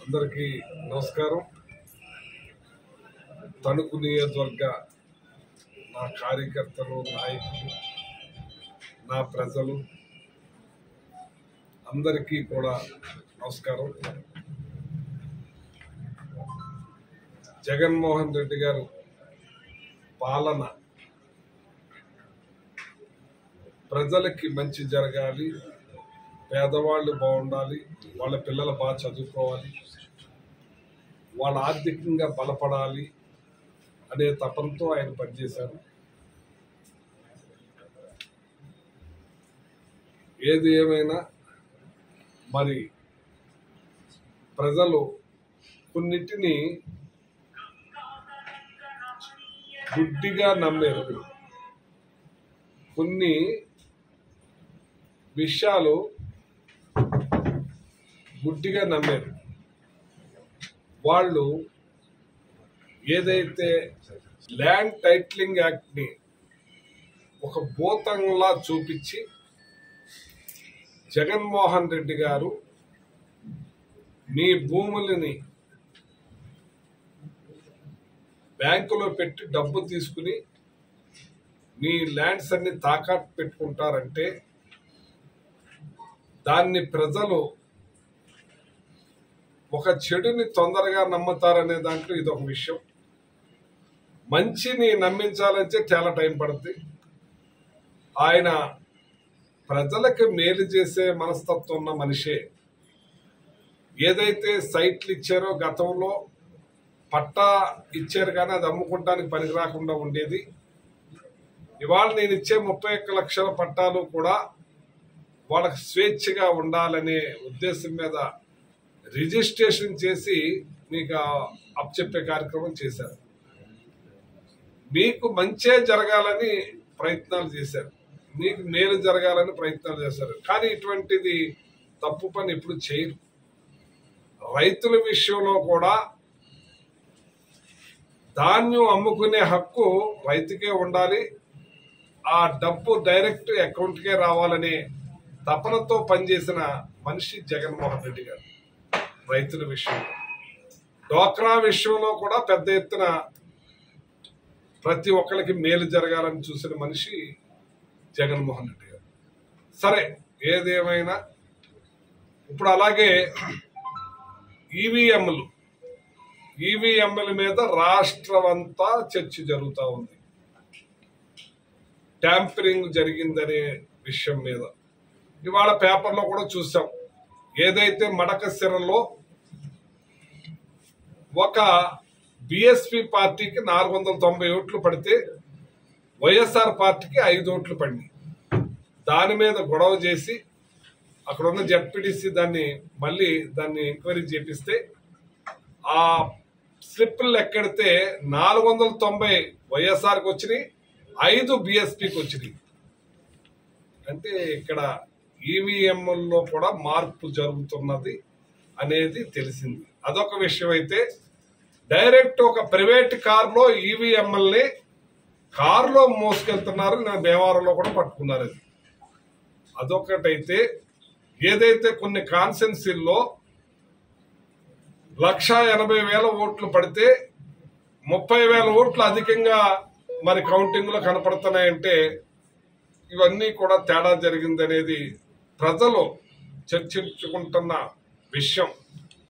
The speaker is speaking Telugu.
అందరికీ నమస్కారం తణుకు నియోజకవర్గ నా కార్యకర్తలు నాయకులు నా ప్రజలు అందరికీ కూడా నమస్కారం జగన్మోహన్ రెడ్డి గారు పాలన ప్రజలకి మంచి జరగాలి పేదవాళ్ళు బాగుండాలి వాళ్ళ పిల్లలు బాగా చదువుకోవాలి వాళ్ళ ఆర్థికంగా బలపడాలి అనే తపంతో ఆయన పనిచేశారు ఏది ఏమైనా మరి ప్రజలు కొన్నిటిని గుడ్డిగా నమ్మారు కొన్ని విషయాలు గుడ్డిగా నమ్మారు వాళ్ళు ఏదైతే ల్యాండ్ టైటిలింగ్ యాక్ట్ని ఒక భూతంలా చూపించి జగన్మోహన్ రెడ్డి గారు మీ భూములని బ్యాంకులో పెట్టి డబ్బు తీసుకుని మీ ల్యాండ్స్ అన్ని తాకట్టు పెట్టుకుంటారంటే దాన్ని ప్రజలు ఒక చెడుని తొందరగా నమ్ముతారనే దాంట్లో ఇది ఒక విషయం మంచిని నమ్మించాలంటే చాలా టైం పడుతుంది ఆయన ప్రజలకు మేలు చేసే మనస్తత్వం ఉన్న మనిషే ఏదైతే సైట్లు ఇచ్చారో గతంలో పట్టా ఇచ్చారు కానీ అది అమ్ముకుంటానికి పనికి రాకుండా ఉండేది ఇవాళ నేను ఇచ్చే ముప్పై ఒక్క లక్షల పట్టాలు కూడా వాళ్ళకి స్వేచ్ఛగా ఉండాలనే ఉద్దేశం మీద రిజిస్ట్రేషన్ చేసి మీకు అప్పచెప్పే కార్యక్రమం చేశారు మీకు మంచే జరగాలని ప్రయత్నాలు చేశారు మీకు మేలు జరగాలని ప్రయత్నాలు చేశారు కానీ ఇటువంటిది తప్పు పని ఎప్పుడు చేయరు రైతుల విషయంలో కూడా ధాన్యం అమ్ముకునే హక్కు రైతుకే ఉండాలి ఆ డబ్బు డైరెక్ట్ అకౌంట్కే రావాలనే తపనతో పనిచేసిన మనిషి జగన్మోహన్ రెడ్డి గారు రైతుల విషయంలో డోక్రా విషయంలో కూడా పెద్ద ఎత్తున ప్రతి ఒక్కరికి మేలు జరగాలని చూసిన మనిషి జగన్మోహన్ రెడ్డి గారు సరే ఏదేమైనా ఇప్పుడు అలాగే ఈవీఎంలు ఈవీఎంల మీద రాష్ట్రం అంతా చర్చ జరుగుతూ ఉంది ట్యాంపరింగ్ జరిగిందనే విషయం మీద ఇవాళ పేపర్లో కూడా చూసాం ఏదైతే మడకశిరలో ఒక బిఎస్పి పార్టీకి నాలుగు వందల తొంభై ఓట్లు పడితే వైఎస్ఆర్ పార్టీకి ఐదు ఓట్లు పడినాయి దాని మీద గొడవ చేసి అక్కడ ఉన్న జడ్పీటీసీ దాన్ని మళ్ళీ దాన్ని ఎంక్వైరీ చేపిస్తే ఆ స్లిప్లు ఎక్కడితే నాలుగు వందల తొంభై వైఎస్ఆర్కి వచ్చినాయి ఐదు బిఎస్పికి వచ్చినాయి అంటే ఇక్కడ ఈవీఎంలో కూడా మార్పు జరుగుతున్నది అనేది తెలిసింది అదొక విషయం అయితే డైరెక్ట్ ఒక ప్రైవేట్ కార్లో ఈవీఎంఎల్ని కారులో మోసుకెళ్తున్నారు నా భీమవరంలో కూడా పట్టుకున్నారు అది అదొకటైతే ఏదైతే కొన్ని కాన్సెన్సీల్లో లక్ష ఎనభై వేల ఓట్లు పడితే ముప్పై వేల ఓట్లు అధికంగా మరి కౌంటింగ్ లో కనపడుతున్నాయంటే ఇవన్నీ కూడా తేడా జరిగిందనేది ప్రజలు చర్చించుకుంటున్న విషయం